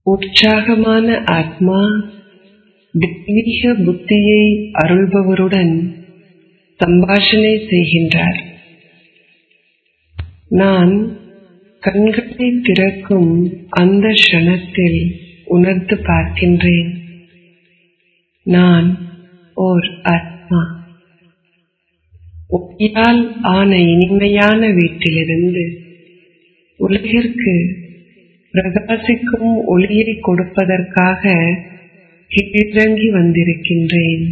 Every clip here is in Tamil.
உற்சாகமான ஆத்மா தெய்வீக புத்தியை அருள்பவருடன் சம்பாஷணை செய்கின்றார் நான் கண்களை திறக்கும் அந்த க்ஷணத்தில் உணர்ந்து பார்க்கின்றேன் நான் ஓர் ஆத்மா ஒளியால் ஆன இனிமையான வீட்டிலிருந்து உலகிற்கு பிரகாசிக்கும் ஒளியை கொடுப்பதற்காக கீழிறங்கி வந்திருக்கின்றேன்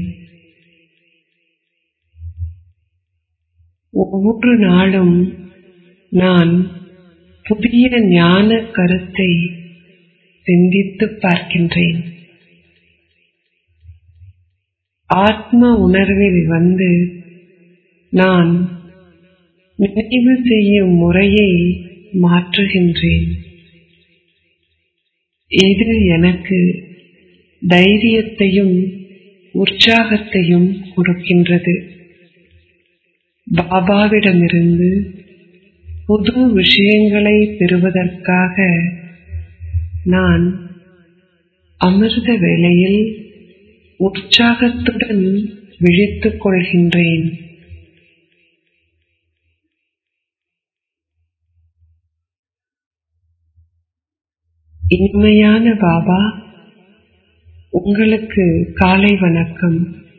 ஒவ்வொரு நாளும் நான் புதிய ஞான கருத்தை சிந்தித்து பார்க்கின்றேன் ஆத்ம உணர்வில் வந்து நான் நினைவு செய்யும் முறையை மாற்றுகின்றேன் இது எனக்கு தைரியத்தையும் உற்சாகத்தையும் கொடுக்கின்றது பாபாவிடமிருந்து புது விஷயங்களை பெறுவதற்காக நான் அமிர்த வேளையில் உற்சாகத்துடன் விழித்துக் கொள்கின்றேன் இனிமையான பாபா உங்களுக்கு காலை வணக்கம்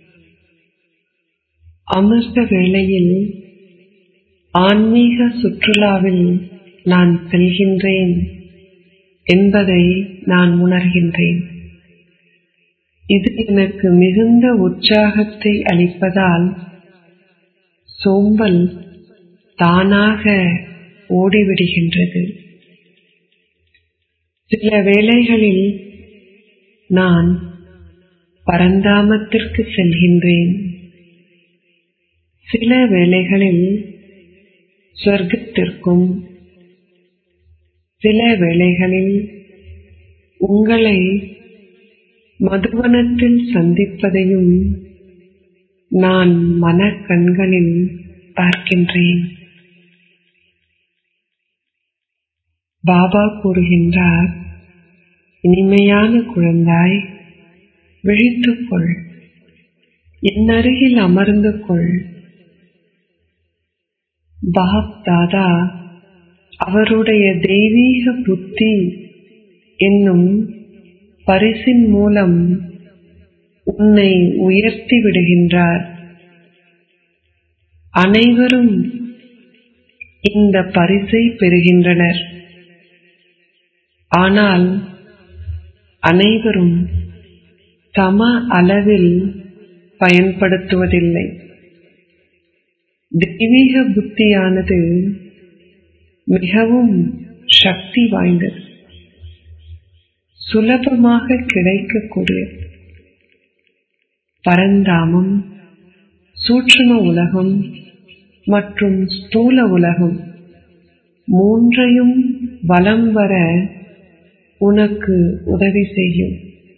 அமிர்த வேளையில் ஆன்மீக சுற்றுலாவில் நான் செல்கின்றேன் என்பதை நான் உணர்கின்றேன் இது எனக்கு மிகுந்த உற்சாகத்தை அளிப்பதால் சோம்பல் தானாக ஓடிவிடுகின்றது சில வேளைகளில் நான் பரந்தாமத்திற்கு செல்கின்றேன் சில வேளைகளில் சொர்க்கத்திற்கும் சில வேளைகளில் உங்களை மதுவனத்தில் சந்திப்பதையும் நான் மனக்கண்களில் பார்க்கின்றேன் பாபா கூறுகின்றார் இனிமையான குழந்தாய் விழித்துக்கொள் என் அருகில் அமர்ந்து கொள் பாப் தாதா அவருடைய தெய்வீக புத்தி என்னும் பரிசின் மூலம் உன்னை உயர்த்தி விடுகின்றார் அனைவரும் இந்த பரிசை பெறுகின்றனர் ஆனால் அனைவரும் சம அளவில் பயன்படுத்துவதில்லை தெய்வீக புத்தியானது மிகவும் சக்தி வாய்ந்தது சுலபமாக கிடைக்கக்கூடியது பரந்தாமம் சூட்சும உலகம் மற்றும் ஸ்தூல உலகம் மூன்றையும் வலம் வர உனக்கு உதவி செய்யும்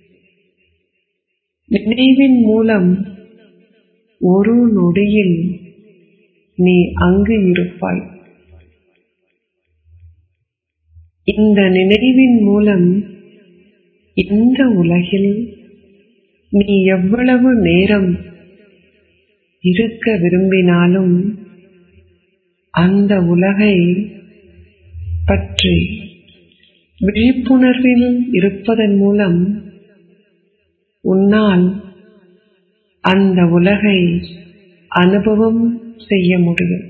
நினைவின் மூலம் ஒரு நொடியில் நீ அங்கு இருப்பாய் இந்த நினைவின் மூலம் இந்த உலகில் நீ எவ்வளவு நேரம் இருக்க விரும்பினாலும் அந்த உலகை பற்றி விழிப்புணர்வில் இருப்பதன் மூலம் உன்னால் அந்த உலகை அனுபவம் செய்ய முடியும்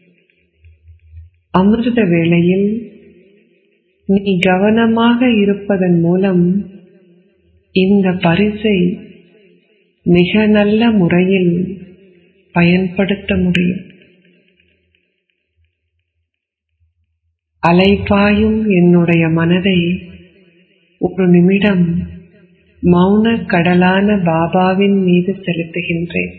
அமிர்த வேளையில் நீ கவனமாக இருப்பதன் மூலம் இந்த பரிசை மிக நல்ல முறையில் பயன்படுத்த முடியும் அலைபாயும் என்னுடைய மனதை ஒரு நிமிடம் மௌன கடலான பாபாவின் மீது செலுத்துகின்றேன்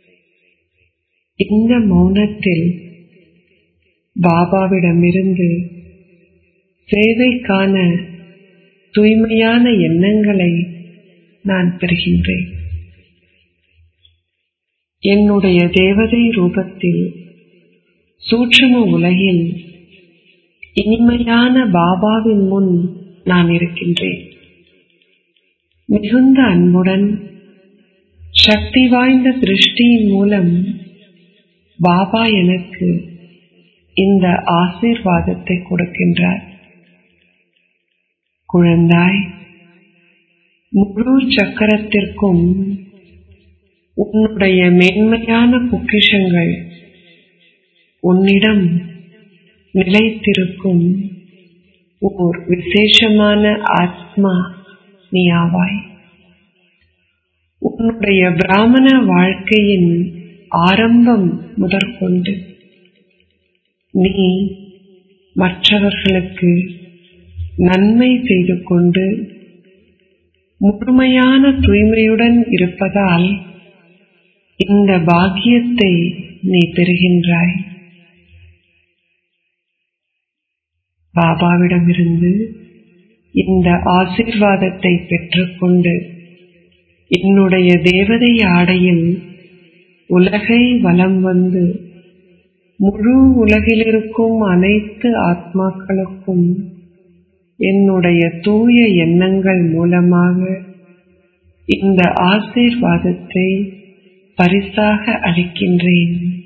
இந்த மௌனத்தில் பாபாவிடமிருந்து சேவைக்கான தூய்மையான எண்ணங்களை நான் பெறுகின்றேன் என்னுடைய தேவதை ரூபத்தில் சூட்சும உலகில் இனிமையான பாபாவின் முன் நான் இருக்கின்றேன் மிகுந்த அன்புடன் சக்தி வாய்ந்த திருஷ்டியின் மூலம் பாபா எனக்கு இந்த ஆசீர்வாதத்தை கொடுக்கின்றார் குழந்தாய் முழு சக்கரத்திற்கும் உன்னுடைய மேன்மையான பொக்கிஷங்கள் உன்னிடம் நிலைத்திருக்கும் ஓர் விசேஷமான ஆத்மா நீ ஆவாய் உன்னுடைய பிராமண வாழ்க்கையின் ஆரம்பம் முதற்கொண்டு நீ மற்றவர்களுக்கு நன்மை செய்து கொண்டு முழுமையான தூய்மையுடன் இருப்பதால் இந்த பாக்கியத்தை நீ பெறுகின்றாய் பாபாவிடமிருந்து இந்த ஆசீர்வாதத்தை பெற்றுக்கொண்டு என்னுடைய தேவதை ஆடையில் உலகை வலம் வந்து முழு உலகிலிருக்கும் அனைத்து ஆத்மாக்களுக்கும் என்னுடைய தூய எண்ணங்கள் மூலமாக இந்த ஆசீர்வாதத்தை பரிசாக அளிக்கின்றேன்